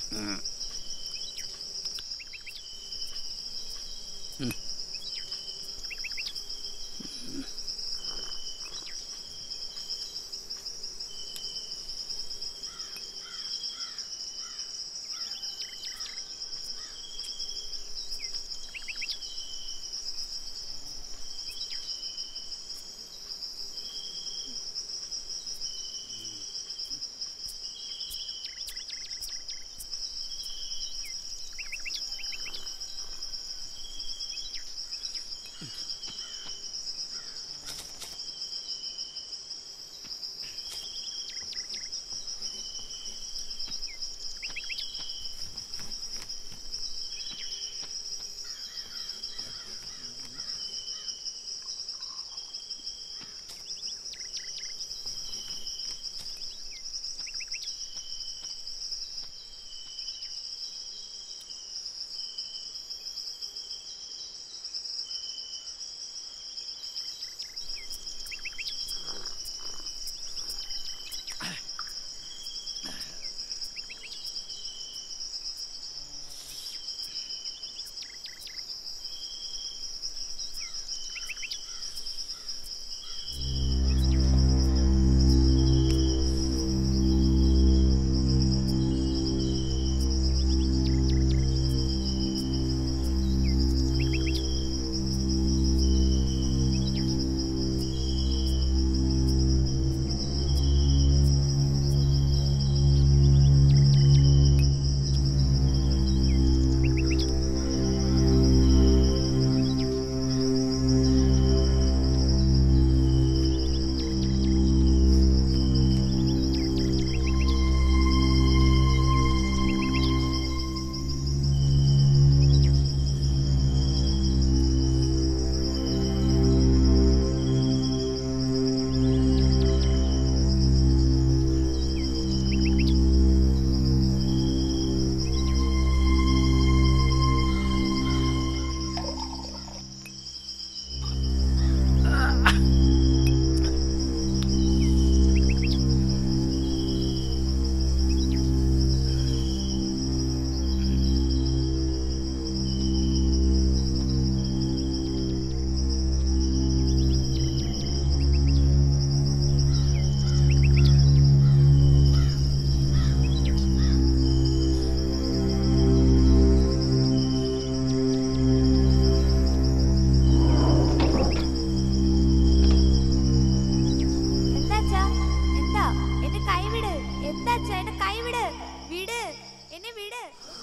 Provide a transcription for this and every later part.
എന്താച്ചാ എന്താ എന്നെ കൈവിട് എന്താച്ചാ എന്നെ കൈവിട് വിട് എന്നെ വിട്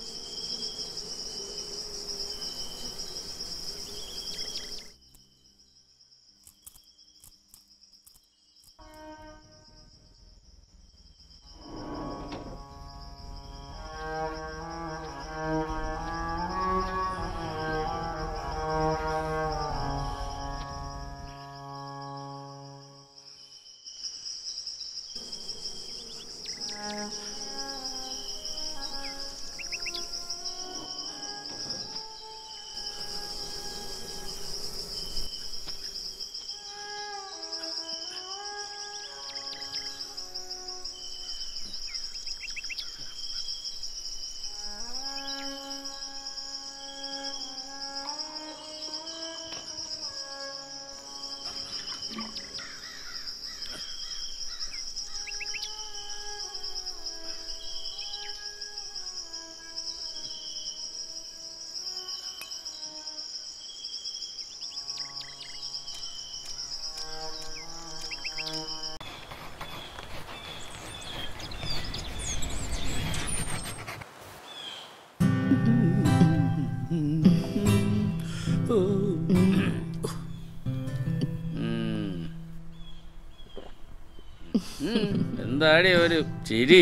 എന്താടി ഒരു ചിരി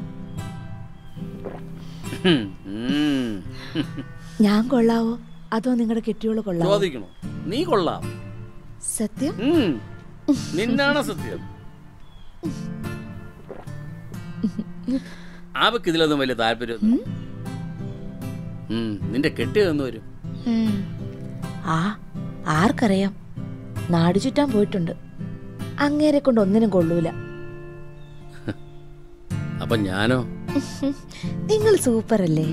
ഉം. ഞാൻ കൊള്ളാവോ അതോ നിങ്ങളുടെ കെട്ടിയോള് കൊള്ളാവോ ചോദിക്കണോ നീ കൊള്ളാം സത്യം ഉം. നിന്നാണ് സത്യം അവക്ക് ഇതിലൊന്നും വലിയ താല്പര്യം നിന്റെ കെട്ടിയതെന്ന് വരും ഉം. ആ ആർക്കറിയാം നാട് ചുറ്റാൻ പോയിട്ടുണ്ട് അങ്ങേരെ കൊണ്ട് ഒന്നിനും കൊള്ളൂല അപ്പൊ ഞാനോ നിങ്ങൾ സൂപ്പർ അല്ലേ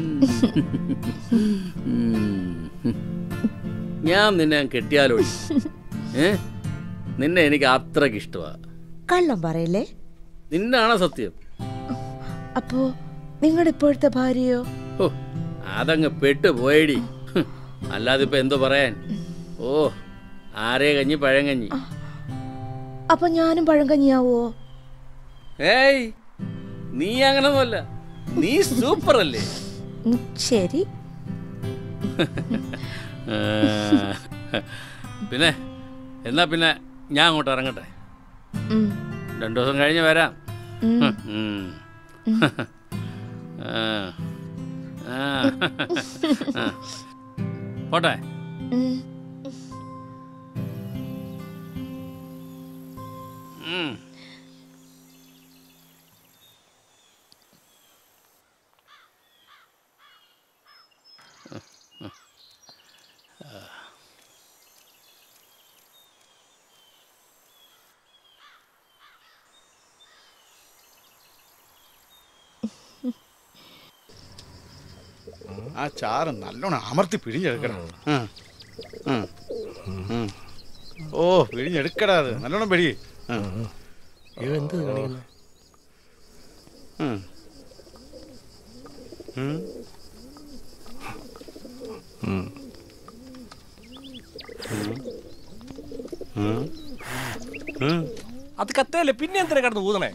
ഉം. ഞാൻ നിന്നെ കെട്ടിയാലോ ഏ നിന്നെ എനിക്ക് അത്രക്ക് ഇഷ്ടമാ കള്ളം പറയല്ലേ നിന്നാണോ സത്യം അപ്പോ നിങ്ങളുടെ ഇപ്പോഴത്തെ ഭാര്യയോ ഓ അതങ്ങ് പെട്ടു പോയടി ഹും. അല്ലാതെ ഇപ്പൊ എന്തോ പറയാൻ ഓ ആരേ കഞ്ഞി പഴങ്കഞ്ഞി അപ്പൊ ഞാനും പഴങ്കഞ്ഞിയാവോ ഏയ് നീ അങ്ങനൊന്നുമല്ല നീ സൂപ്പർ അല്ലേ ഉം, ശരി ആ, പിന്നെ എന്നാ പിന്നെ ഞാൻ അങ്ങോട്ട് ഇറങ്ങട്ടെ ഉം, രണ്ടു ദിവസം കഴിഞ്ഞ് വരാം ഉം. ഉം. ആ. ആ. ആ. പോട്ടെ ഉം. ഉം. ആ ചാറ് നല്ലോണം അമർത്തി പിഴിഞ്ഞെടുക്കണം ആ. ആ. ഉം. ഓ പിഴിഞ്ഞെടുക്കടാ അത് നല്ലോണം പിഴി ആ. ഇവന്ത് കാണിക്കുന്നത് ഉം. ഉം. ഉം. ഉം. അത് കത്തയല്ലേ പിന്നെ എന്തിനാ കിടന്ന് ഊതണേ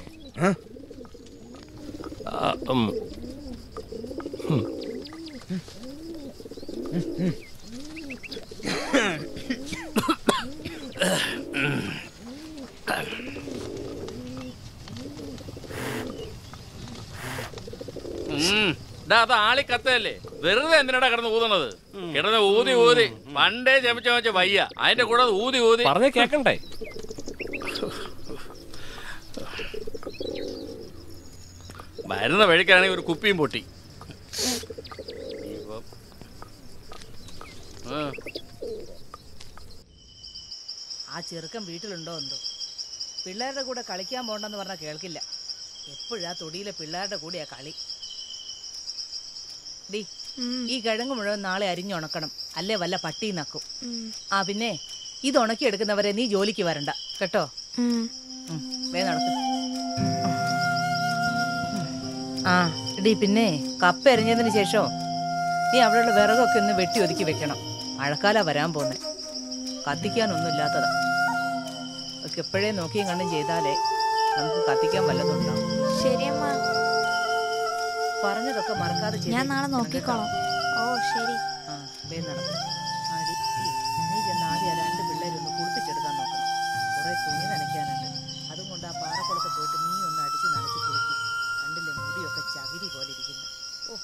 ആ, ഉം. ഉം. ഡാ, അത് ആളി കത്തല്ലേ വെറുതെ എന്തിനാടാ കിടന്ന് ഊതണത് കിടന്ന് ഊതി ഊതി പണ്ടേ ചമച്ച ചമച്ച വയ്യ അതിന്റെ കൂടെ ഊതി ഊതി പറഞ്ഞ കേക്കണ്ടേ വരുന്ന വഴിക്കാണെങ്കിൽ ഒരു കുപ്പിയും പൊട്ടി ഇപ്പം- ആ. ആ ചെറുക്കൻ വീട്ടിലുണ്ടോ എന്തോ പിള്ളേരുടെ കൂടെ കളിക്കാൻ പോണ്ടെന്ന് പറഞ്ഞാൽ കേൾക്കില്ല എപ്പോഴാ തൊടിയിലെ പിള്ളേരുടെ കൂടെയാ കളി ഡി ഈ കിഴങ്ങ് മുഴുവൻ നാളെ അരിഞ്ഞുണക്കണം അല്ലേ വല്ല പട്ടി നക്കും ആ പിന്നെ ഇത് ഉണക്കിയെടുക്കുന്നവരെ നീ ജോലിക്ക് വരണ്ട കേട്ടോ ഉം, വേ നടക്ക് ആ ഡി പിന്നെ കപ്പ എറിഞ്ഞതിന് ശേഷം നീ അവിടെയുള്ള വിറകൊക്കെ ഒന്ന് വെട്ടി ഒതുക്കി വെക്കണം മഴക്കാല വരാൻ പോന്നെ കത്തിക്കാനൊന്നും ഇല്ലാത്തതാ ഒക്കെ എപ്പോഴേ നോക്കിയും കണ്ടും ചെയ്താലേ നമുക്ക് കത്തിക്കാൻ വല്ലതുണ്ടാവും ശരിയമ്മ പറഞ്ഞതൊക്കെ മറക്കാതെ ചെയ്തേ. ഞാൻ നാളെ നോക്കിക്കോളാം ഓ ശരി ആ വേ നടക്കും ആടി ഈ, നീ ചെന്ന് ആദ്യം ആ രണ്ട് പിള്ളേരൊന്ന് കുളിപ്പിച്ചെടുക്കാൻ നോക്കണം കുറെ തുണി നനയ്ക്കാനുണ്ട് അതുകൊണ്ട് ആ പാറക്കുളത്ത് പോയിട്ട് നീ ഒന്ന് അടിച്ച് നനച്ച് കുളിക്കും കണ്ടില്ലേ മുടിയൊക്കെ ചകിരി പോലെ ഇരിക്കുന്നു ഓ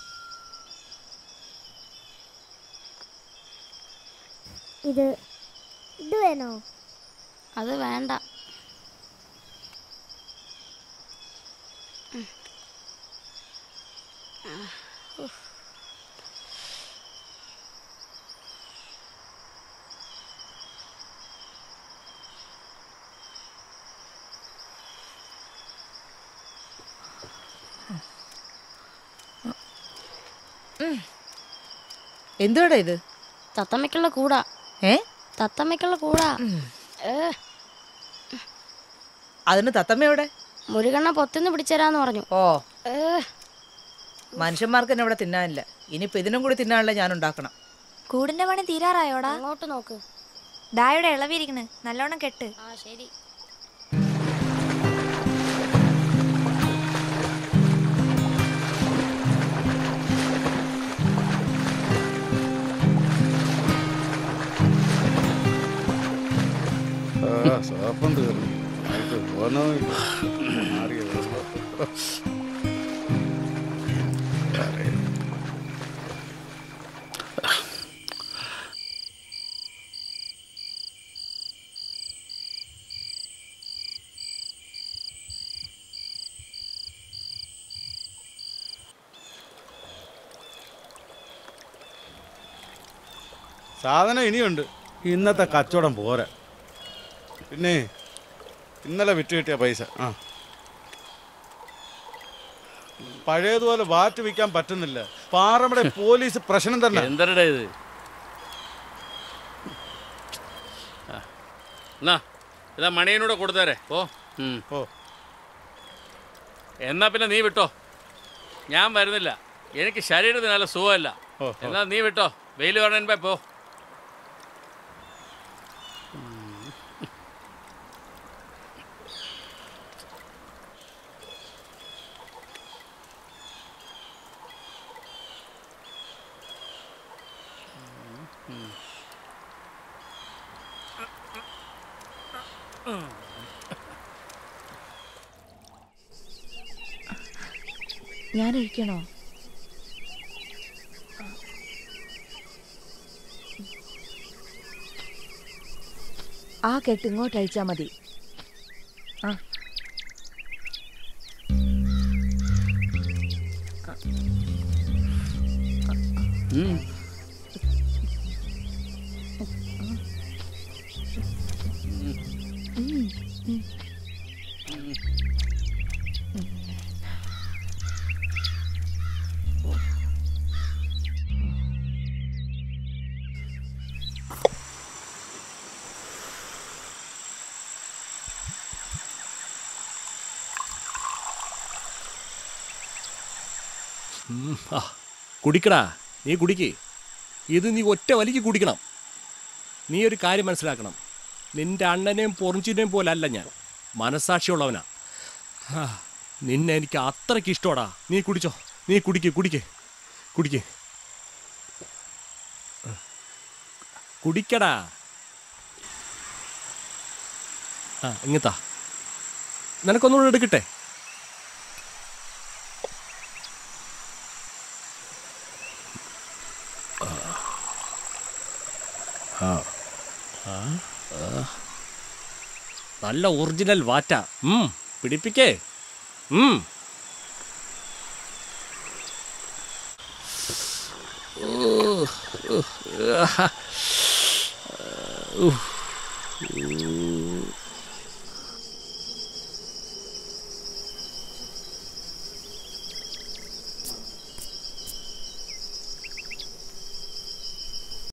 ഇത് ഇത് വേണോ അത് വേണ്ട എന്തുവാടാ ഇത് തത്തമ്മയ്ക്കുള്ള കൂടാ ഏ തത്തമ്മയ്ക്കുള്ള കൂടാ ഏ അതിന് തത്തമ്മയോടെ മുരുകണ്ണ പൊത്തിന്ന് പിടിച്ചേരാന്ന് പറഞ്ഞു ഓ ഏ മനുഷ്യന്മാർക്ക് തന്നെ ഇവിടെ തിന്നാനില്ല ഇനിയിപ്പോ ഇതിനും കൂടി തിന്നാനുള്ള ഞാൻ ഉണ്ടാക്കണം കൂടിന്റെ പണി തീരാറായോടാ അങ്ങോട്ട് നോക്ക് ഡായുടെ ഇളവിരിക്കണ് നല്ലോണം കെട്ട് ആ ശരി ആ സോപ്പം തീർന്നു ആയിട്ട് പോന്നോയില്ല മാറിയ വെള്ളം. പറയാം. സാധനം ഇനിയുണ്ട് ഇന്നത്തെ കച്ചവടം പോരാ പിന്നെ ഇന്നലെ വിറ്റ് കിട്ടിയ പൈസ ആ പഴയതുപോലെ വാറ്റ് വിൽക്കാൻ പറ്റുന്നില്ല പാറമട പോലീസ് പ്രശ്നം തന്നെ എന്തരടാ ഇത് ആ. എന്നാ ഇതാ മണിയനൂടെ കൊടുത്തേരെ ഓ ഉം. ഓ എന്നാ പിന്നെ നീ വിട്ടോ ഞാൻ വരുന്നില്ല എനിക്ക് ശരീരത്തിന് നല്ല സുഖമല്ല ഓ, ഓ. എന്നാ നീ വിട്ടോ വെയിൽ പറഞ്ഞ പോ ഞാൻ ഒഴിക്കണോ ആ കെട്ട് ഇങ്ങോട്ട് അഴിച്ചാ മതി ആ ആ കുടിക്കടാ നീ കുടിക്ക് ഇത് നീ ഒറ്റ വലിക്ക് കുടിക്കണം നീ ഒരു കാര്യം മനസ്സിലാക്കണം നിന്റെ അണ്ണനെയും പൊറിഞ്ചിനെയും പോലെ അല്ല ഞാൻ മനസാക്ഷിയുള്ളവനാ ആ, നിന്നെ എനിക്ക് അത്രയ്ക്ക് ഇഷ്ടമാടാ നീ കുടിച്ചോ നീ കുടിക്ക് കുടിക്ക് കുടിക്ക് കുടിക്കടാ ആ ഇങ്ങത്താ നിനക്കൊന്നുകൂടെ എടുക്കട്ടെ നല്ല ഒറിജിനൽ വാറ്റ ഉം, പിടിപ്പിക്കേ ഉം. ഉഫ്.